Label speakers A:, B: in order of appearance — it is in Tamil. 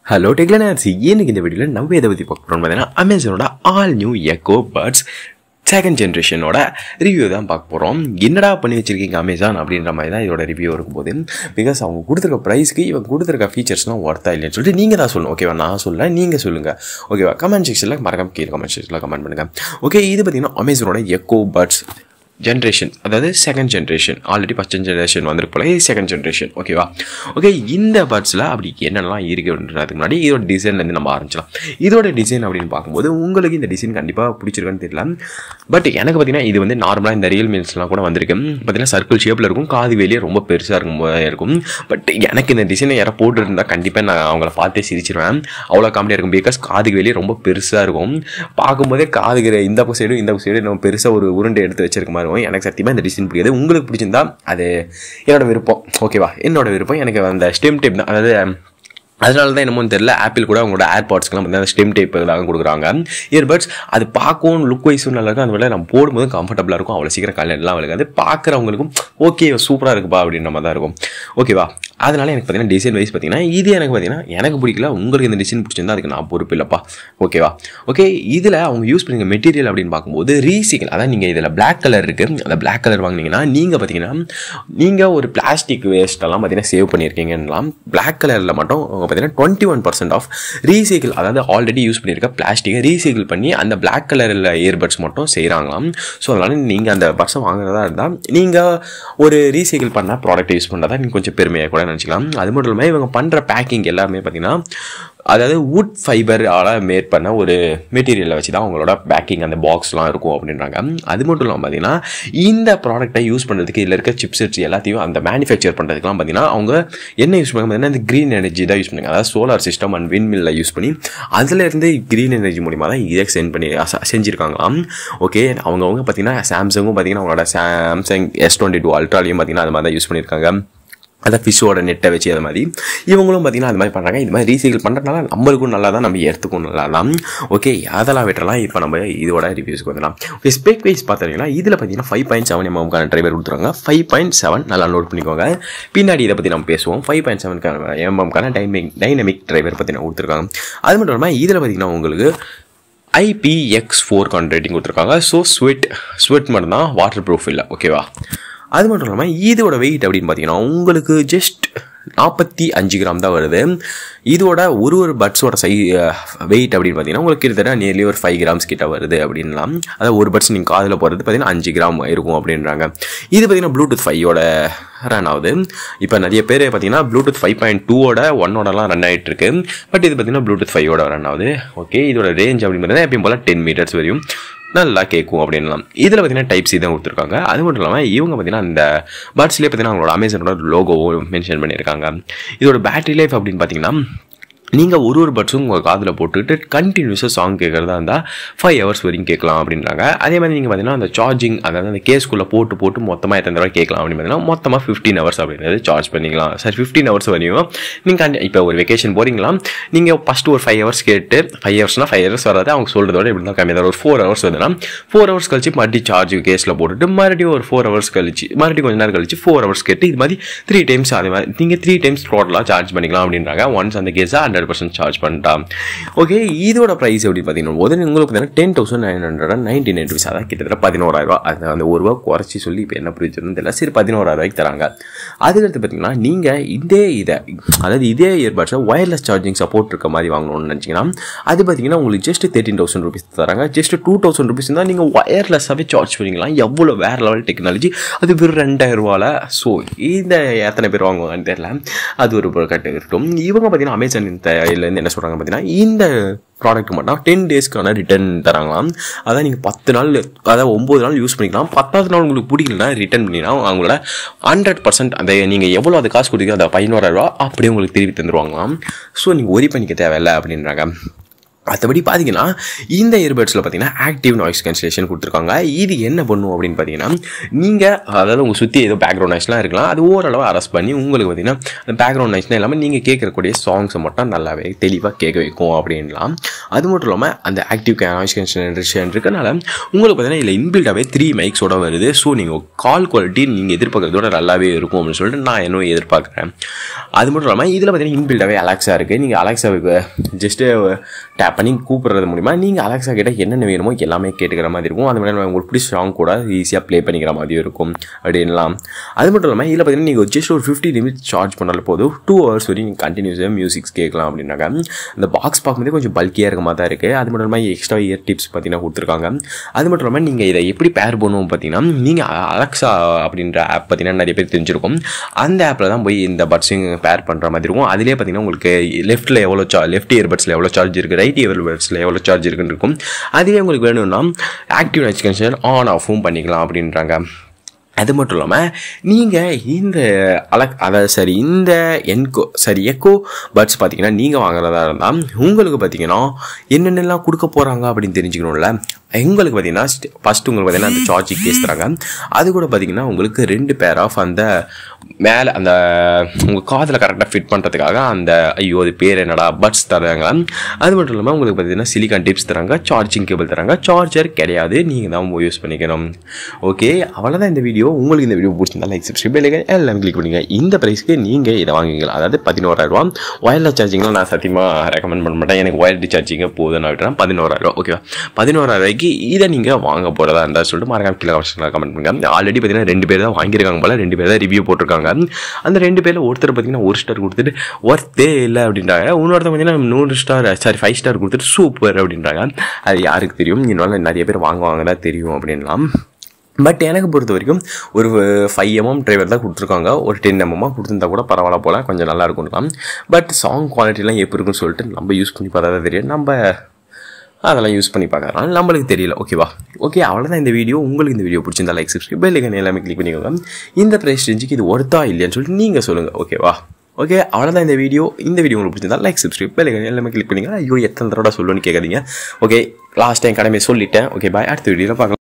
A: ஹலோ டெக்லனார்சி இன்னைக்கு இந்த வீடியோவில் நம்ம எதை பற்றி பார்க்க போகிறோம் பார்த்தீங்கன்னா அமேசானோட all new Echo Buds second ஜென்ரேஷனோட ரிவ்யூ தான் பார்க்க போகிறோம் என்னடா பண்ணி வச்சிருக்கீங்க அமேசான் அப்படின்ற மாதிரி தான் இதோட ரிவ்யூ இருக்கும்போது பிகாஸ் அவங்க கொடுத்துருக்க ப்ரைஸ்க்கு இவங்க கொடுத்துருக்க ஃபீச்சர்ஸ்லாம் ஒர்த்தா இல்லைன்னு சொல்லிட்டு நீங்கள் தான் சொல்லணும் ஓகேவா நான் சொல்ல நீங்கள் சொல்லுங்கள் ஓகேவா கமெண்ட் செக்ஷனில் மறக்காம கீழே கமெண்ட் செக்ஷனில் கமெண்ட் பண்ணுங்கள் ஓகே இது பார்த்தீங்கன்னா அமேசானோட எக்கோ பர்ட்ஸ் ஜென்ரேஷன் அதாவது second generation already first generation வந்திருக்கு போல இது செகண்ட் ஜென்ரேஷன் ஓகேவா ஓகே இந்த பட்ஸில் அப்படி என்னென்னலாம் இருக்குன்றதுக்கு முன்னாடி இதோட டிசைன்லேருந்து நம்ம ஆரம்பிச்சலாம் இதோட டிசைன் அப்படின்னு பார்க்கும்போது உங்களுக்கு இந்த டிசைன் கண்டிப்பாக பிடிச்சிருக்குன்னு தெரியல பட் எனக்கு பார்த்தீங்கன்னா இது வந்து நார்மலாக இந்த ரியல் மீல்ஸ்லாம் கூட வந்திருக்கு பார்த்தீங்கன்னா சர்க்கிள் ஷேப்பில் இருக்கும் காது வெளியே ரொம்ப பெருசாக இருக்கும் போல இருக்கும் பட் எனக்கு இந்த டிசைனை யாரை போட்டுருந்தா கண்டிப்பாக நான் அவங்கள பார்த்தே சிரிச்சிருவேன் அவ்வளோ காமெடியாக இருக்கும் பிகாஸ் காதுக்கு வெளியே ரொம்ப பெருசாக இருக்கும் பார்க்கும்போதே காதுகிற இந்த சைடும் இந்த சைடும் நம்ம பெருசாக ஒரு உருண்டை எடுத்து வச்சிருக்க மாதிரி இருக்கும் எனக்கு சத்தியமாக இந்த டிசைன் பிடிக்காது உங்களுக்கு பிடிச்சிருந்தா அது என்னோட விருப்பம் ஓகேவா என்னோட விருப்பம் எனக்கு அந்த ஸ்டெம் டைப் தான் அதாவது அதனால தான் என்னமோ தெரியல ஆப்பிள் கூட அவங்களோட ஏர்பாட்ஸ்க்குலாம் வந்து ஸ்டெம் டைப் தான் கொடுக்குறாங்க இயர்பட்ஸ் அது பார்க்கவும் லுக் வைஸும் நல்லா இருக்கும் அந்த வேலை நம்ம போடும்போது கம்ஃபர்டபுளாக இருக்கும் அவ்வளோ சீக்கிரம் கல்யாணம்லாம் விழுகாது பார்க்குறவங்களுக்கும் ஓகே சூப்பராக இருக்குப்பா அப்படின்ற மாதிரி தான் இருக்கும் ஓகேவா அதனால எனக்கு பார்த்தீங்கன்னா டிசைன் வைஸ் பார்த்தீங்கன்னா இது எனக்கு பார்த்தீங்கன்னா எனக்கு பிடிக்கல உங்களுக்கு இந்த டிசைன் பிடிச்சிருந்தா அதுக்கு நான் பொறுப்பு இல்லைப்பா ஓகேவா ஓகே இதில் அவங்க யூஸ் பண்ணுங்க மெட்டீரியல் அப்படின்னு பார்க்கும்போது ரீசைக்கிள் அதான் நீங்கள் இதில் பிளாக் கலர் இருக்குது அந்த பிளாக் கலர் வாங்கினீங்கன்னா நீங்கள் பார்த்தீங்கன்னா நீங்கள் ஒரு பிளாஸ்டிக் வேஸ்ட்டெல்லாம் பார்த்தீங்கன்னா சேவ் பண்ணியிருக்கீங்கலாம் பிளாக் கலரில் மட்டும் அவங்க பார்த்தீங்கன்னா twenty one percent of recycle அதாவது ஆல்ரெடி யூஸ் பண்ணியிருக்க பிளாஸ்டிக்கை ரீசைக்கிள் பண்ணி அந்த பிளாக் கலரில் இயர்பட்ஸ் மட்டும் செய்கிறாங்களாம் ஸோ அதனால் நீங்கள் அந்த பட்ஸை வாங்குறதா இருந்தால் நீங்கள் ஒரு ரீசைக்கிள் பண்ண ப்ராடக்ட் யூஸ் பண்ணுறதா நீங்கள் கொஞ்சம் பெருமையாக கூட நினச்சிக்கலாம் அது மட்டும் இல்லாமல் இவங்க பண்ணுற பேக்கிங் எல்லாமே பார்த்தீங்கன்னா அதாவது வுட் ஃபைபரால் மேட் பண்ண ஒரு மெட்டீரியலை வச்சு தான் அவங்களோட பேக்கிங் அந்த பாக்ஸ்லாம் இருக்கும் அப்படின்றாங்க அது மட்டும் இல்லாமல் பார்த்தீங்கன்னா இந்த ப்ராடக்ட்டை யூஸ் பண்ணுறதுக்கு இதில் இருக்க சிப்செட்ஸ் எல்லாத்தையும் அந்த மேனுஃபேக்சர் பண்ணுறதுக்குலாம் பார்த்தீங்கன்னா அவங்க என்ன யூஸ் பண்ணுறாங்க பார்த்தீங்கன்னா இந்த க்ரீன் எனர்ஜி தான் யூஸ் பண்ணுங்க அதாவது சோலார் சிஸ்டம் அண்ட் விண்மில்ல யூஸ் பண்ணி அதுலேருந்து க்ரீன் எனர்ஜி மூலிமா தான் இதை சென்ட் பண்ணி செஞ்சுருக்காங்களாம் ஓகே அவங்கவுங்க பார்த்தீங்கன்னா சாம்சங்கும் பார்த்தீங்கன்னா அவங்களோட சாம்சங் எஸ் டுவெண்ட்டி டூ அல்ட்ராலையும் பார்த்தீங்கன்னா அது மாதிரி தான் யூஸ் பண்ணியிருக்காங்க அதான் ஃபிஷ்ஷோட நெட்டை வச்சு அது மாதிரி இவங்களும் பார்த்தீங்கன்னா அது மாதிரி பண்ணுறாங்க இது மாதிரி ரீசைக்கிள் பண்ணுறதுனால நம்மளுக்கும் நல்லா தான் நம்ம எடுத்துக்கும் நல்லா தான் ஓகே அதெல்லாம் விட்டுறலாம் இப்போ நம்ம இதோட ரிவ்யூஸ்க்கு வந்துடலாம் ஓகே ஸ்பெக் வைஸ் பார்த்தீங்கன்னா இதில் பார்த்தீங்கன்னா ஃபைவ் பாயிண்ட் செவன் எம்எம்கான டிரைவர் கொடுத்துருவாங்க ஃபைவ் பாயிண்ட் செவன் நல்லா நோட் பண்ணிக்கோங்க பின்னாடி இதை பற்றி நம்ம பேசுவோம் ஃபைவ் பாயிண்ட் செவனுக்கான எம்எம்கான டைமிங் டைனமிக் டிரைவர் பற்றி நான் கொடுத்துருக்காங்க அது மட்டும் இல்லாமல் இதில் பார்த்தீங்கன்னா உங்களுக்கு ஐபிஎக்ஸ் ஃபோர் கான் ரேட்டிங் கொடுத்துருக்காங்க ஸோ ஸ்வெட் ஸ்வெட் மட்டும் தான் வாட்டர் ப்ரூஃப் இல்லை ஓகேவா அது மட்டும் இல்லாமல் இதோட வெயிட் அப்படின்னு பார்த்தீங்கன்னா உங்களுக்கு ஜஸ்ட் நாற்பத்தி அஞ்சு கிராம் தான் வருது இதோட ஒரு ஒரு பட்ஸோட சை வெயிட் அப்படின்னு பார்த்தீங்கன்னா உங்களுக்கு கிட்டத்தட்ட நியர்லி ஒரு ஃபைவ் கிராம்ஸ் கிட்ட வருது அப்படின்லாம் அதாவது ஒரு பட்ஸ் நீங்கள் காதில் போகிறது பார்த்தீங்கன்னா அஞ்சு கிராம் இருக்கும் அப்படின்றாங்க இது பார்த்தீங்கன்னா ப்ளூடூத் ஃபைவோட ரன் ஆகுது இப்போ நிறைய பேர் பார்த்தீங்கன்னா ப்ளூடூத் ஃபைவ் பாயிண்ட் டூவோட ஒன்னோடலாம் ரன் ஆகிட்டு இருக்கு பட் இது பார்த்தீங்கன்னா ப்ளூடூத் ஃபைவோட ரன் ஆகுது ஓகே இதோட ரேஞ்ச் அப்படின்னு பார்த்தீங்கன்னா எப்பயும் போல் டென் மீட்டர்ஸ் வரையும் நல்லா கேட்கும் அப்படின்லாம் இதில் பார்த்தீங்கன்னா டைப் சி தான் கொடுத்துருக்காங்க அது மட்டும் இல்லாமல் இவங்க பார்த்தீங்கன்னா அந்த பட்ஸ்லேயே பார்த்தீங்கன்னா அவங்களோட அமேசானோட லோகோவும் மென்ஷன் பண்ணியிருக்காங்க இதோட பேட்டரி லைஃப் அப்படின்னு பார்த்தீங்கன்னா நீங்கள் ஒரு ஒரு பட்ஸும் உங்கள் காதில் போட்டுக்கிட்டு கண்டினியூஸாக சாங் கேட்குறதா இருந்தால் ஃபைவ் ஹவர்ஸ் வரைக்கும் கேட்கலாம் அப்படின்றாங்க அதே மாதிரி நீங்கள் பார்த்தீங்கன்னா அந்த சார்ஜிங் அதாவது அந்த கேஸ்குள்ளே போட்டு போட்டு மொத்தமாக எத்தனை தடவை கேட்கலாம் அப்படின்னு பார்த்தீங்கன்னா மொத்தமாக ஃபிஃப்டீன் ஹவர்ஸ் அப்படின்றது சார்ஜ் பண்ணிக்கலாம் சார் ஃபிஃப்டீன் ஹவர்ஸ் வரையும் நீங்கள் இப்போ ஒரு வெக்கேஷன் போகிறீங்களா நீங்கள் ஃபஸ்ட்டு ஒரு ஃபைவ் ஹவர்ஸ் கேட்டு ஃபைவ் ஹவர்ஸ்னால் ஃபைவ் ஹவர்ஸ் வராது அவங்க சொல்கிறதோட இப்படி தான் கம்மியாக ஒரு ஃபோர் ஹவர்ஸ் வருதுன்னா ஃபோர் ஹவர்ஸ் கழிச்சு மறுபடியும் சார்ஜ் கேஸில் போட்டுட்டு மறுபடியும் ஒரு ஃபோர் ஹவர்ஸ் கழிச்சு மறுபடியும் கொஞ்ச நேரம் கழிச்சு ஃபோர் ஹவர்ஸ் கேட்டு இது மாதிரி த்ரீ டைம்ஸ் அதே மாதிரி நீங்கள் த்ரீ டைம்ஸ் டோட்டலாக சார்ஜ் பண்ணிக்கலாம் அப்படின்றாங்க ஒன்ஸ் அந்த கேஸை ஹண்ட்ரட் பர்சன்ட் சார்ஜ் பண்ணிட்டான் ஓகே இதோட ப்ரைஸ் எப்படி பார்த்தீங்கன்னா போது உங்களுக்கு பார்த்தீங்கன்னா ten thousand nine hundred and ninety nine rupees அதான் கிட்டத்தட்ட பதினோராயிரூவா அது அந்த ஒரு ரூபா குறைச்சி சொல்லி இப்போ என்ன பிடிச்சிருந்தது தெரியல சரி பதினோராயிரூவாய்க்கு தராங்க அதுக்கடுத்து பார்த்தீங்கன்னா நீங்கள் இதே இதை அதாவது இதே இயர்பட்ஸை ஒயர்லெஸ் சார்ஜிங் சப்போர்ட் இருக்க மாதிரி வாங்கணும்னு நினச்சிங்கன்னா அது பார்த்தீங்கன்னா உங்களுக்கு ஜஸ்ட் தேர்ட்டின் தௌசண்ட் ருபீஸ் தராங்க ஜஸ்ட் டூ தௌசண்ட் ருபீஸ் தான் நீங்கள் ஒயர்லெஸ்ஸாகவே சார்ஜ் பண்ணிக்கலாம் எவ்வளோ வேறு லெவல் டெக்னாலஜி அது வெறும் ரெண்டாயிரம் ரூபாவில் ஸோ இந்த எத்தனை பேர் வாங்குவாங்கன்னு தெரியல அது ஒரு கட்டு இருக்கட்டும் இவங்க பார்த்தீங்கன்னா அமேசான் இருந்து என்ன சொல்கிறாங்க பார்த்தீங்கன்னா இந்த ப்ராடக்ட் மட்டும் டென் டேஸ்க்கான ரிட்டர்ன் தராங்களாம் அதான் நீங்கள் பத்து நாள் அதாவது ஒம்பது நாள் யூஸ் பண்ணிக்கலாம் பத்தாவது நாள் உங்களுக்கு பிடிக்கலனா ரிட்டர்ன் பண்ணினா அவங்களோட ஹண்ட்ரட் பர்சன்ட் அந்த நீங்கள் எவ்வளோ அது காசு கொடுத்தீங்க அந்த பதினோராயிரூவா அப்படியே உங்களுக்கு திருப்பி தந்துருவாங்களாம் ஸோ நீங்கள் ஒரி பண்ணிக்க தேவையில்லை அப்படின்றாங்க மற்றபடி பார்த்தீங்கன்னா இந்த இயர்பட்ஸில் பார்த்தீங்கன்னா ஆக்டிவ் நாய்ஸ் கேன்சலேஷன் கொடுத்துருக்காங்க இது என்ன பண்ணும் அப்படின்னு பார்த்தீங்கன்னா நீங்கள் அதாவது உங்கள் சுற்றி ஏதோ பேக்ரவுண்ட் நாய்ஸ்லாம் இருக்கலாம் அது ஓரளவு அரெஸ்ட் பண்ணி உங்களுக்கு பார்த்தீங்கன்னா அந்த பேக்ரவுண்ட் நாய்ஸ்லாம் இல்லாமல் நீங்கள் கேட்கக்கூடிய சாங்ஸை மட்டும் நல்லாவே தெளிவாக கேட்க வைக்கும் அப்படின்லாம் அது மட்டும் இல்லாமல் அந்த ஆக்டிவ் நாய்ஸ் கேன்சலேஷன் இருக்கனால உங்களுக்கு பார்த்தீங்கன்னா இதில் இன்பில்டாகவே த்ரீ மைக்ஸோட வருது ஸோ நீங்கள் கால் குவாலிட்டி நீங்கள் எதிர்பார்க்கறதோட நல்லாவே இருக்கும் அப்படின்னு சொல்லிட்டு நான் இன்னும் எதிர்பார்க்குறேன் அது மட்டும் இல்லாமல் இதில் பார்த்தீங்கன்னா இன்பில்டாகவே அலெக்ஸா இருக்குது நீங்கள் அலெக்ஸாவுக்கு ஜஸ்ட்டு டேப் பண்ணி கூப்பிட்றது மூலிமா நீங்கள் அலெக்ஸா கிட்ட என்னென்ன வேணுமோ எல்லாமே கேட்டுக்கிற மாதிரி இருக்கும் அது மாதிரி உங்களுக்கு பிடிச்ச சாங் கூட ஈஸியாக ப்ளே பண்ணிக்கிற மாதிரி இருக்கும் அப்படின்லாம் அது மட்டும் இல்லாமல் இதில் பார்த்தீங்கன்னா நீங்கள் ஜஸ்ட் ஒரு ஃபிஃப்டி நிமிட்ஸ் சார்ஜ் பண்ணாலும் போதும் டூ ஹவர்ஸ் வரையும் நீங்கள் கண்டினியூஸாக மியூசிக்ஸ் கேட்கலாம் அப்படின்னாக்க இந்த பாக்ஸ் பார்க்கும்போதே கொஞ்சம் பல்கியாக இருக்க மாதிரி தான் இருக்குது அது மட்டும் இல்லாமல் எக்ஸ்ட்ரா இயர் டிப்ஸ் பார்த்தீங்கன்னா கொடுத்துருக்காங்க அது மட்டும் இல்லாமல் நீங்கள் இதை எப்படி பேர் பண்ணுவோம் பார்த்தீங்கன்னா நீங்கள் அலெக்ஸா அப்படின்ற ஆப் பார்த்தீங்கன்னா நிறைய பேர் தெரிஞ்சிருக்கும் அந்த ஆப்பில் தான் போய் இந்த பட்ஸிங் பேர் பண்ணுற மாதிரி இருக்கும் அதிலே பார்த்தீங்கன்னா உங்களுக்கு லெஃப்ட்டில் எவ்வளோ சா லெஃப்ட் இயர்பட்ஸில் எவ்வளோ சார்ஜ் இருக்குது ரைட் இயர்பட்ஸில் எவ்வளோ சார்ஜ் இருக்குன்னு இருக்கும் அதுவே உங்களுக்கு வேணும்னா ஆக்டிவ் எக்ஸ்டென்ஷன் ஆன் ஆஃபும் பண்ணிக்கலாம் அப்படின்றாங்க அது மட்டும் இல்லாமல் நீங்கள் இந்த அலக் அதாவது சரி இந்த என்கோ சரி எக்கோ பட்ஸ் பார்த்தீங்கன்னா நீங்கள் வாங்குறதா இருந்தால் உங்களுக்கு பார்த்தீங்கன்னா என்னென்னலாம் கொடுக்க போகிறாங்க அப்படின்னு தெரிஞ்சுக்கணும்ல உங்களுக்கு பார்த்தீங்கன்னா ஃபஸ்ட்டு உங்களுக்கு பார்த்தீங்கன்னா அந்த சார்ஜிங் கேஸ் தராங்க அது கூட பார்த்தீங்கன்னா உங்களுக்கு ரெண்டு பேர் ஆஃப் அந்த மேலே அந்த உங்கள் காதில் கரெக்டாக ஃபிட் பண்ணுறதுக்காக அந்த ஐயோ அது பேர் என்னடா பட்ஸ் தராங்க அது மட்டும் இல்லாமல் உங்களுக்கு பார்த்தீங்கன்னா சிலிக்கான் டிப்ஸ் தராங்க சார்ஜிங் கேபிள் தராங்க சார்ஜர் கிடையாது நீங்கள் தான் யூஸ் பண்ணிக்கணும் ஓகே அவ்வளோதான் இந்த வீடியோ உங்களுக்கு இந்த வீடியோ பிடிச்சிருந்தா லைக் சப்ஸ்கிரைப் பண்ணுங்க எல்லாம் கிளிக் பண்ணுங்க இந்த ப்ரைஸ்க்கு நீங்கள் இதை வாங்குவீங்களா அதாவது பதினோராயிரரூவா ஒயர்லெஸ் சார்ஜிங்லாம் நான் சத்தியமாக ரெக்கமெண்ட் பண்ண மாட்டேன் எனக்கு ஒயர்டி சார்ஜிங்க போதும் நான் விட்டுறேன் பதினோராயிரரூவா ஓகேவா பதினோராயிரூவாய்க்கு இதை நீங்கள் வாங்க போகிறதா இருந்தால் சொல்லிட்டு மறக்காம கீழே ஆப்ஷனில் கமெண்ட் பண்ணுங்க ஆல்ரெடி பார்த்தீங்கன்னா ரெண்டு பேர் தான் வாங்கியிருக்காங்க போல ரெண்டு பேர் தான் ரிவ்யூ போட்டிருக்காங்க அந்த ரெண்டு பேரில் ஒருத்தர் பார்த்தீங்கன்னா ஒரு ஸ்டார் கொடுத்துட்டு ஒர்த்தே இல்லை அப்படின்றாங்க இன்னொருத்தர் பார்த்தீங்கன்னா நூறு ஸ்டார் சாரி ஃபைவ் ஸ்டார் கொடுத்துட்டு சூப்பர் அப்படின்றாங்க அது யாருக்கு தெரியும் இன்னொன்று நிறைய பேர் வாங்குவாங்க தான் தெரியும் அப்படின்லாம் பட் எனக்கு பொறுத்த வரைக்கும் ஒரு ஃபைவ் எம்எம் டிரைவர் தான் கொடுத்துருக்காங்க ஒரு டென் எம்எம்மாக கொடுத்துருந்தா கூட பரவாயில்ல போல் கொஞ்சம் நல்லா இருக்கும்லாம் பட் சாங் குவாலிட்டிலாம் எப்படி இருக்குன்னு சொல்லிட்டு நம்ம யூஸ் பண்ணி பார்த்தா தான் தெரியும் நம்ம அதெல்லாம் யூஸ் பண்ணி பார்க்கலாம் நம்மளுக்கு தெரியல ஓகேவா ஓகே அவ்வளோதான் இந்த வீடியோ உங்களுக்கு இந்த வீடியோ பிடிச்சிருந்தா லைக் சப்ஸ்கிரைப் பெல் ஐக்கன் எல்லாமே கிளிக் பண்ணிக்கோங்க இந்த ப்ரைஸ் ரேஞ்சுக்கு இது ஒர்த்தா இல்லையான்னு சொல்லிட்டு நீங்கள் சொல்லுங்கள் ஓகேவா ஓகே அவ்வளோதான் இந்த வீடியோ இந்த வீடியோ உங்களுக்கு பிடிச்சிருந்தா லைக் சப்ஸ்கிரைப் பெல் ஐக்கன் எல்லாமே கிளிக் பண்ணிங்க ஐயோ எத்தனை தடவை சொல்லுன்னு கேட்காதீங்க ஓகே லாஸ்ட் டைம் கடமை சொல்லிட்டேன் ஓகே பாய் அடுத்த வீடியோவில் பார்க்கலாம்